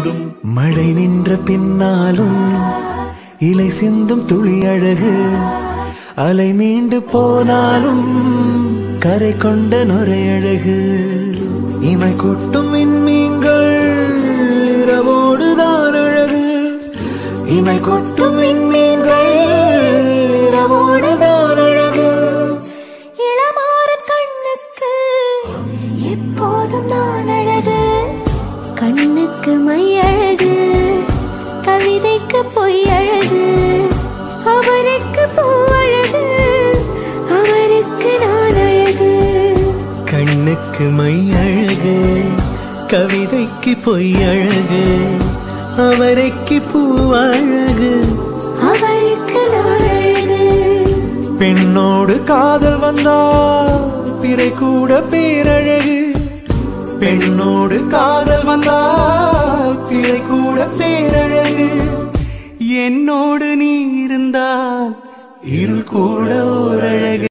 கூடும் மழை நின்ற பின்னாலும் இலை சிந்தும் துளி அழகு அலை மீண்டு போனாலும் கரை கொண்ட நுரை அழகு இமை கொட்டும் விண்மீன்கள் இரவோடுதான் அழகு இமை கொட்டும் விண்மீன்கள் இரவோடுதான் அழகு இளமாறன் கண்ணுக்கு எப்போதும் நான் அழகு கண்ணுக்கு மை அழகு கவிதைக்கு பொய் அழகு அவருக்கு பூ அழகு அவருக்கு நான் அழகு கண்ணுக்கு மை அழகு கவிதைக்கு பொய் அழகு அவரைக்கு பூ அழகு அவருக்கு நான் அழகு பெண்ணோடு காதல் வந்தால் பிறை கூட பேரழகு பெண்ணோடு காதல் வந்தால் பிறை கூட பேரழகு என்னோடு நீ இருந்தால் இருள் கூட ஓரழகு